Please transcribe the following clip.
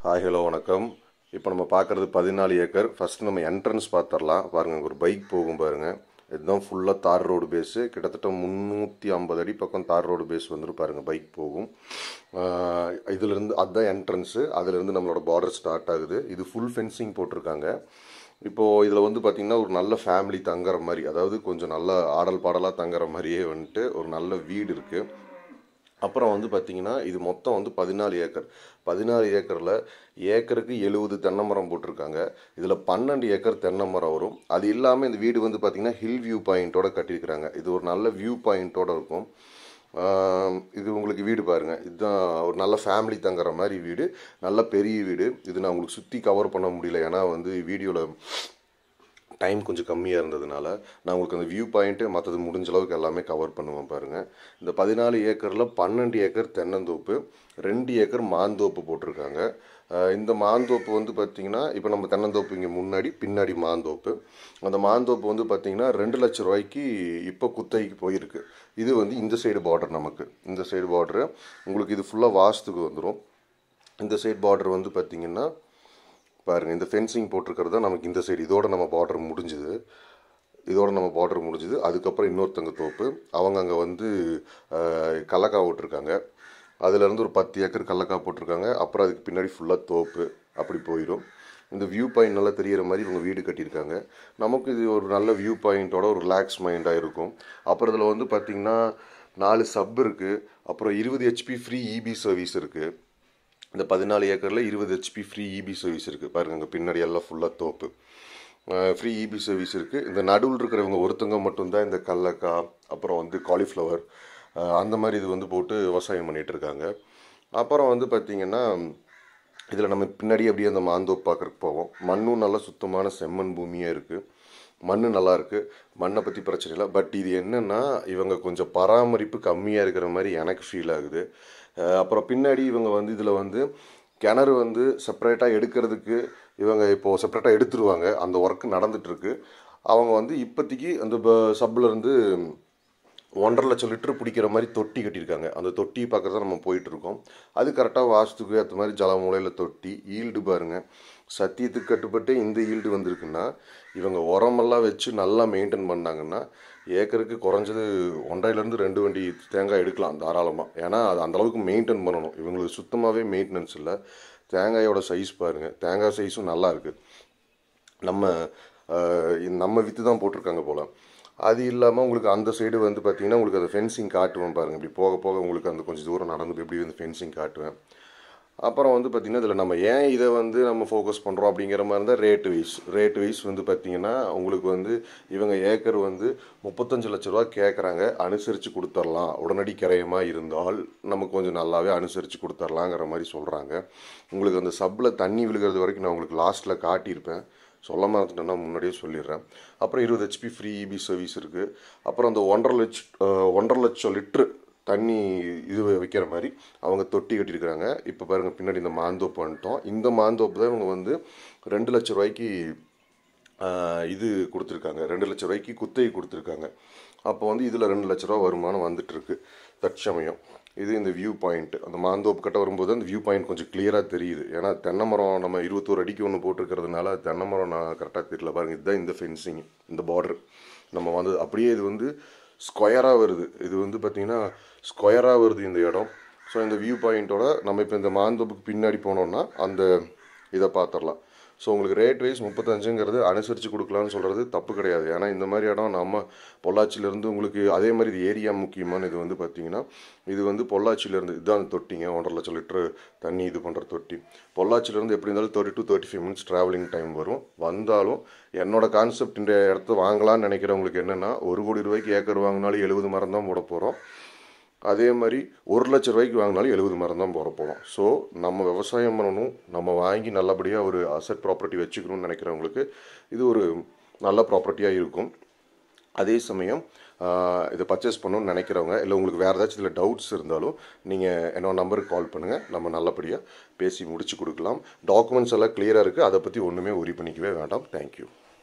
hi hello வணக்கம் இப்போ நம்ம பார்க்குறது பதினாலு ஏக்கர் ஃபஸ்ட் நம்ம என்ட்ரன்ஸ் பார்த்துடலாம் பாருங்கள் ஒரு பைக் போகும் பாருங்கள் இதுதான் ஃபுல்லாக தார் ரோடு பேஸு கிட்டத்தட்ட முந்நூற்றி ஐம்பது அடி பக்கம் தார் ரோடு பேஸ் வந்துட்டு பாருங்கள் பைக் போகும் ஆஹ் இதுலேருந்து அதுதான் என்ட்ரன்ஸு அதுலேருந்து நம்மளோட பார்டர் ஸ்டார்ட் ஆகுது இது ஃபுல் ஃபென்சிங் போட்டிருக்காங்க இப்போது இதில் வந்து பார்த்திங்கன்னா ஒரு நல்ல ஃபேமிலி தங்குற மாதிரி அதாவது கொஞ்சம் நல்ல ஆடல் பாடலாக தங்குற மாதிரியே வந்துட்டு ஒரு நல்ல வீடு இருக்குது அப்புறம் வந்து பார்த்தீங்கன்னா இது மொத்தம் வந்து பதினாலு ஏக்கர் பதினாலு ஏக்கரில் ஏக்கருக்கு எழுபது தென்னை மரம் போட்டிருக்காங்க இதில் பன்னெண்டு ஏக்கர் தென்னை மரம் வரும் அது இல்லாமல் இந்த வீடு வந்து பார்த்திங்கன்னா ஹில் வியூ பாயிண்ட்டோட கட்டியிருக்கிறாங்க இது ஒரு நல்ல வியூ பாயிண்ட்டோட இருக்கும் ஆம், இது உங்களுக்கு வீடு பாருங்கள் இதுதான் ஒரு நல்ல ஃபேமிலி தங்குற மாதிரி வீடு நல்ல பெரிய வீடு இது நான் உங்களுக்கு சுற்றி கவர் பண்ண முடியல ஏன்னா வந்து வீடியோவில் டைம் கொஞ்சம் கம்மியாக இருந்ததுனால நான் உங்களுக்கு அந்த வியூ பாயிண்ட்டு மற்றது முடிஞ்ச அளவுக்கு எல்லாமே கவர் பண்ணுவேன் பாருங்கள் இந்த பதினாலு ஏக்கரில் பன்னெண்டு ஏக்கர் தென்னந்தோப்பு ரெண்டு ஏக்கர் மாந்தோப்பு போட்டிருக்காங்க அஹ் இந்த மாந்தோப்பு வந்து பார்த்திங்கன்னா இப்போ நம்ம தென்னந்தோப்பு இங்கே முன்னாடி பின்னாடி மாந்தோப்பு அந்த மாந்தோப்பு வந்து பார்த்திங்கன்னா ரெண்டு லட்ச ரூபாய்க்கு இப்போ குத்தகைக்கு போயிருக்கு இது வந்து இந்த சைடு பார்டர் நமக்கு இந்த சைடு பார்டரு உங்களுக்கு இது ஃபுல்லாக வாஸ்துக்கு வந்துடும் இந்த சைடு பார்டர் வந்து பார்த்திங்கன்னா பாருங்கள் இந்த ஃபென்சிங் போட்டிருக்கிறது தான் நமக்கு இந்த சைடு இதோட நம்ம பார்டர் முடிஞ்சுது இதோட நம்ம பார்டர் முடிஞ்சுது அதுக்கப்புறம் இன்னொருத்தங்க தோப்பு அவங்க அங்கே வந்து அஹ், கடலக்காய் போட்டிருக்காங்க அதுலேருந்து ஒரு பத்து ஏக்கர் கடலக்காய் போட்டிருக்காங்க அப்புறம் அதுக்கு பின்னாடி ஃபுல்லாக தோப்பு அப்படி போயிடும் இந்த வியூ பாயிண்ட் நல்லா தெரியிற மாதிரி இவங்க வீடு கட்டியிருக்காங்க நமக்கு இது ஒரு நல்ல வியூ பாயிண்ட்டோட ஒரு ரிலாக்ஸ் மைண்டாக இருக்கும் அப்புறம் இதில் வந்து பார்த்திங்கன்னா நாலு சப் இருக்குது அப்புறம் இருபது ஹெச்பி ஃப்ரீ இபி சர்வீஸ் இருக்குது இந்த பதினாலு ஏக்கரில் இருபது ஹெச்பி ஃப்ரீ இபி சர்வீஸ் இருக்குது பாருங்க அங்கே பின்னாடி எல்லாம் ஃபுல்லாக தோப்பு ஃப்ரீ இபி சர்வீஸ் இருக்குது இந்த நடுவில் இருக்கிறவங்க ஒருத்தங்க மட்டும்தான் இந்த கடலக்காய் அப்புறம் வந்து காலிஃப்ளவர் அந்த மாதிரி இது வந்து போட்டு விவசாயம் பண்ணிட்டு இருக்காங்க அப்புறம் வந்து பார்த்திங்கன்னா இதில் நம்ம பின்னாடி அப்படியே அந்த மாந்தோப்பு பார்க்குறக்கு போவோம் மண்ணும் நல்லா சுத்தமான செம்மண் பூமியாக இருக்குது மண் நல்லா இருக்கு மண்ணை பற்றி பிரச்சனை இல்லை பட் இது என்னன்னா இவங்க கொஞ்சம் பராமரிப்பு கம்மியாக இருக்கிற மாதிரி எனக்கு ஃபீல் ஆகுது அஹ் அப்புறம் பின்னாடி இவங்க வந்து இதில் வந்து கிணறு வந்து செப்பரேட்டாக எடுக்கிறதுக்கு இவங்க இப்போது செப்பரேட்டாக எடுத்துருவாங்க அந்த ஒர்க் நடந்துட்டுருக்கு அவங்க வந்து இப்போதைக்கு அந்த சப்பில் இருந்து ஒன்றரை லட்சம் லிட்டர் பிடிக்கிற மாதிரி தொட்டி கட்டியிருக்காங்க அந்த தொட்டி பார்க்குறத நம்ம போயிட்டு இருக்கோம் அது கரெக்டாக வாஸ்துக்கு ஏற்ற மாதிரி ஜலமூலையில் தொட்டி ஈல்டு பாருங்க சத்தியத்துக்கு கட்டுப்பட்டு இந்த ஈல்டு வந்திருக்குன்னா இவங்க உரமெல்லாம் வச்சு நல்லா மெயின்டைன் பண்ணாங்கன்னா ஏக்கருக்கு குறைஞ்சது ஒன்றையிலேருந்து ரெண்டு வண்டி தேங்காய் எடுக்கலாம் தாராளமாக ஏன்னா அது அந்த அளவுக்கு மெயின்டைன் பண்ணணும் இவங்களுக்கு சுத்தமாகவே மெயின்டெனன்ஸ் இல்லை தேங்காயோட சைஸ் பாருங்கள் தேங்காய் சைஸும் நல்லா இருக்குது நம்ம அஹ், இந்த- நம்ம வித்து தான் போட்டிருக்காங்க போல் அது இல்லாமல் உங்களுக்கு அந்த சைடு வந்து பார்த்தீங்கன்னா உங்களுக்கு அந்த ஃபென்சிங் காட்டுவேன் பாருங்கள் இப்படி போக போக உங்களுக்கு அந்த கொஞ்சம் தூரம் நடந்து எப்படி வந்து ஃபென்சிங் காட்டுவேன் அப்புறம் வந்து பார்த்திங்கன்னா இதில் நம்ம ஏன் இதை வந்து நம்ம ஃபோக்கஸ் பண்ணுறோம் அப்படிங்கிற மாதிரி இருந்தால் ரேட் வைஸ் ரேட் வைஸ் வந்து பார்த்திங்கன்னா உங்களுக்கு வந்து இவங்க ஏக்கர் வந்து முப்பத்தஞ்சு லட்ச ரூபா கேட்குறாங்க அனுசரித்து கொடுத்துர்லாம் உடனடி கிரயமாக இருந்தால் நமக்கு கொஞ்சம் நல்லாவே அனுசரித்து கொடுத்துர்லாங்கிற மாதிரி சொல்கிறாங்க உங்களுக்கு அந்த சப்பில் தண்ணி விழுகிறது வரைக்கும் நான் உங்களுக்கு லாஸ்ட்டில் காட்டியிருப்பேன் சொல்ல மறந்துட்டேன்னா முன்னாடியே சொல்லிடுறேன் அப்புறம் இருபது ஹெச்பி ஃப்ரீ இபி சர்வீஸ் இருக்குது அப்புறம் அந்த ஒன்றரை லட்ச அஹ், ஒன்றரை லட்சம் லிட்ரு தண்ணி இது வைக்கிற மாதிரி அவங்க தொட்டி கட்டியிருக்கிறாங்க இப்போ பாருங்கள் பின்னாடி இந்த மாந்தோப்பு வந்துட்டோம் இந்த மாந்தோப்பு தான் இவங்க வந்து ரெண்டு லட்ச ரூபாய்க்கு ஆஹ், இது கொடுத்துருக்காங்க ரெண்டு லட்ச ரூபாய்க்கு குத்தகை கொடுத்துருக்காங்க அப்போ வந்து இதில் ரெண்டு லட்ச ரூபா வருமானம் வந்துட்டுருக்கு தற்சமயம் இது இந்த வியூ பாயிண்ட் அந்த மாந்தோப்பு கிட்ட வரும்போது அந்த வியூ பாயிண்ட் கொஞ்சம் கிளியராக தெரியுது ஏன்னா தென்னை மரம் நம்ம இருபத்தோரு அடிக்கு ஒன்று போட்டிருக்கிறதுனால தென்னை மரம் நான் கரெக்டாக தெரியல பாருங்க இதுதான் இந்த ஃபென்சிங் இந்த பார்டர் நம்ம வந்து அப்படியே இது வந்து ஸ்கொயராக வருது இது வந்து பார்த்திங்கன்னா ஸ்கொயராக வருது இந்த இடம் ஸோ இந்த வியூ பாயிண்ட்டோட நம்ம இப்போ இந்த மாந்தோப்புக்கு பின்னாடி போனோம்னா அந்த இதை பார்த்துடலாம் ஸோ உங்களுக்கு ரேட் வைஸ் முப்பத்தஞ்சுங்கிறது அனுசரித்து கொடுக்கலான்னு சொல்கிறது தப்பு கிடையாது ஏன்னா இந்த மாதிரி இடம் நம்ம பொள்ளாச்சியிலேருந்து உங்களுக்கு அதே மாதிரி இது ஏரியா முக்கியமான இது வந்து பார்த்தீங்கன்னா இது வந்து பொள்ளாச்சியிலேருந்து இதுதான் அந்த தொட்டிங்க ஒன்றரை லட்சம் லிட்டரு தண்ணி இது பண்ணுற தொட்டி பொள்ளாச்சியிலேருந்து எப்படி இருந்தாலும் thirty to thirty five minutes travelling time வரும் வந்தாலும் என்னோட கான்செப்ட் இந்த இடத்த வாங்கலாம்னு நினைக்கிறவங்களுக்கு என்னென்னா ஒரு கோடி ரூபாய்க்கு ஏக்கர் வாங்கினாலும் எழுபது மரம் தான் போட போகிறோம் அதே மாதிரி ஒரு லட்ச ரூபாய்க்கு வாங்கினாலும் எழுபது மரம் தான் போட போகிறோம் ஸோ நம்ம விவசாயம் பண்ணணும் நம்ம வாங்கி நல்லபடியாக ஒரு அசட் ப்ராப்பர்ட்டி வச்சுக்கணும்னு நினைக்கிறவங்களுக்கு இது ஒரு நல்ல ப்ராப்பர்ட்டியாக இருக்கும் அதே சமயம் ஆஹ், இதை பர்ச்சேஸ் பண்ணணும்னு நினைக்கிறவங்க இல்லை உங்களுக்கு வேறு ஏதாச்சும் இதில் டவுட்ஸ் இருந்தாலும் நீங்கள் என்னோட நம்பருக்கு கால் பண்ணுங்கள் நம்ம நல்லபடியாக பேசி முடிச்சு கொடுக்கலாம் டாக்குமெண்ட்ஸ் எல்லாம் கிளியராக இருக்குது அதை பற்றி ஒன்றுமே உரி பண்ணிக்கவே வேண்டாம் தேங்க்யூ